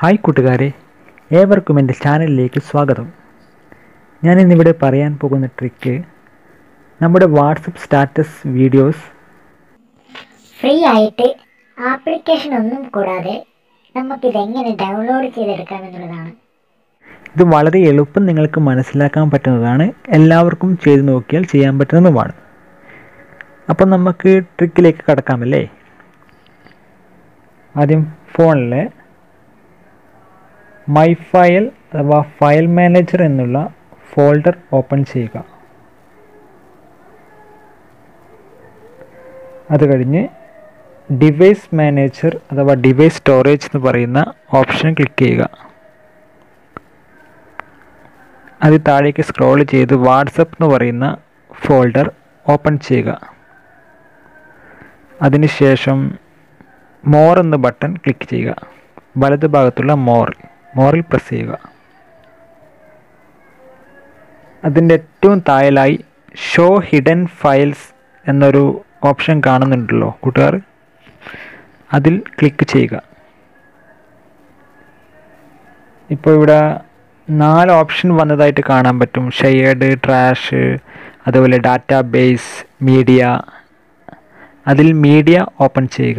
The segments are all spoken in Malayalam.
ഹായ് കൂട്ടുകാരെ ഏവർക്കും എൻ്റെ ചാനലിലേക്ക് സ്വാഗതം ഞാൻ ഇന്നിവിടെ പറയാൻ പോകുന്ന ട്രിക്ക് നമ്മുടെ വാട്സപ്പ് സ്റ്റാറ്റസ് വീഡിയോസ് ഫ്രീ ആയിട്ട് ആപ്ലിക്കേഷൻ ഒന്നും കൂടാതെ നമുക്കിത് എങ്ങനെ ഡൗൺലോഡ് ചെയ്തെടുക്കാം എന്നുള്ളതാണ് ഇത് വളരെ എളുപ്പം നിങ്ങൾക്ക് മനസ്സിലാക്കാൻ പറ്റുന്നതാണ് എല്ലാവർക്കും ചെയ്ത് നോക്കിയാൽ ചെയ്യാൻ പറ്റുന്നതുമാണ് അപ്പം നമുക്ക് ട്രിക്കിലേക്ക് കടക്കാമല്ലേ ആദ്യം ഫോണിൽ മൈ ഫയൽ അഥവാ ഫയൽ മാനേജർ എന്നുള്ള ഫോൾഡർ ഓപ്പൺ ചെയ്യുക അത് കഴിഞ്ഞ് ഡിവൈസ് മാനേജർ അഥവാ ഡിവൈസ് സ്റ്റോറേജ് എന്ന് പറയുന്ന ഓപ്ഷൻ ക്ലിക്ക് ചെയ്യുക അത് താഴേക്ക് സ്ക്രോൾ ചെയ്ത് വാട്സപ്പ് എന്ന് പറയുന്ന ഫോൾഡർ ഓപ്പൺ ചെയ്യുക അതിനുശേഷം മോർ എന്ന ബട്ടൺ ക്ലിക്ക് ചെയ്യുക വലത് ഭാഗത്തുള്ള മോർ മോറിൽ പ്രസ് ചെയ്യുക അതിൻ്റെ ഏറ്റവും താഴെയായി ഷോ ഹിഡൻ ഫയൽസ് എന്നൊരു ഓപ്ഷൻ കാണുന്നുണ്ടല്ലോ കൂട്ടുകാർ അതിൽ ക്ലിക്ക് ചെയ്യുക ഇപ്പോൾ ഇവിടെ നാല് ഓപ്ഷൻ വന്നതായിട്ട് കാണാൻ പറ്റും ഷെയർഡ് ട്രാഷ് അതുപോലെ ഡാറ്റാ ബേസ് മീഡിയ അതിൽ മീഡിയ ഓപ്പൺ ചെയ്യുക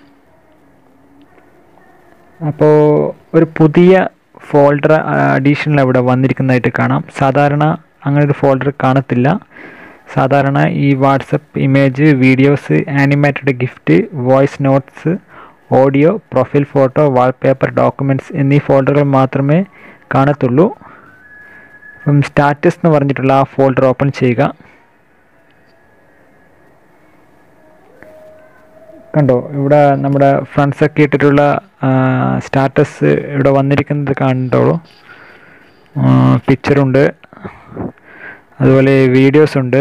അപ്പോൾ ഒരു പുതിയ ഫോൾഡർ അഡീഷണൽ അവിടെ വന്നിരിക്കുന്നതായിട്ട് കാണാം സാധാരണ അങ്ങനെ ഒരു ഫോൾഡർ കാണത്തില്ല സാധാരണ ഈ WhatsApp image videos animated gift voice notes audio profile photo wallpaper documents എന്നീ ഫോൾഡറുകൾ മാത്രമേ കാണത്തുള്ളൂ അപ്പം സ്റ്റാറ്റസ് എന്ന് പറഞ്ഞിട്ടുള്ള ആ ഫോൾഡർ ഓപ്പൺ ചെയ്യുക കണ്ടോ ഇവിടെ നമ്മുടെ ഫ്രണ്ട്സൊക്കെ ഇട്ടിട്ടുള്ള സ്റ്റാറ്റസ് ഇവിടെ വന്നിരിക്കുന്നത് കണ്ടോളൂ പിക്ചറുണ്ട് അതുപോലെ വീഡിയോസ് ഉണ്ട്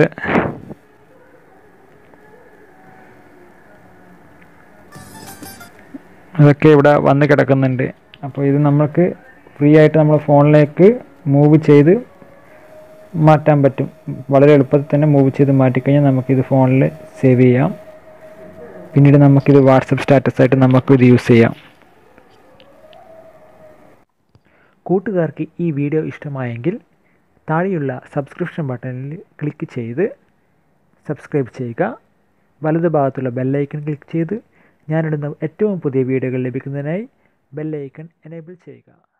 അതൊക്കെ ഇവിടെ വന്ന് കിടക്കുന്നുണ്ട് അപ്പോൾ ഇത് നമുക്ക് ഫ്രീ ആയിട്ട് നമ്മൾ ഫോണിലേക്ക് മൂവ് ചെയ്ത് മാറ്റാൻ പറ്റും വളരെ എളുപ്പത്തിൽ തന്നെ മൂവ് ചെയ്ത് മാറ്റിക്കഴിഞ്ഞാൽ നമുക്കിത് ഫോണിൽ സേവ് ചെയ്യാം പിന്നീട് നമുക്കിത് വാട്സപ്പ് സ്റ്റാറ്റസ് ആയിട്ട് നമുക്കിത് യൂസ് ചെയ്യാം കൂട്ടുകാർക്ക് ഈ വീഡിയോ ഇഷ്ടമായെങ്കിൽ താഴെയുള്ള സബ്സ്ക്രിപ്ഷൻ ബട്ടണിൽ ക്ലിക്ക് ചെയ്ത് സബ്സ്ക്രൈബ് ചെയ്യുക വലതു ഭാഗത്തുള്ള ബെല്ലൈക്കൺ ക്ലിക്ക് ചെയ്ത് ഞാനിടുന്ന ഏറ്റവും പുതിയ വീഡിയോകൾ ലഭിക്കുന്നതിനായി ബെല്ലൈക്കൺ എനേബിൾ ചെയ്യുക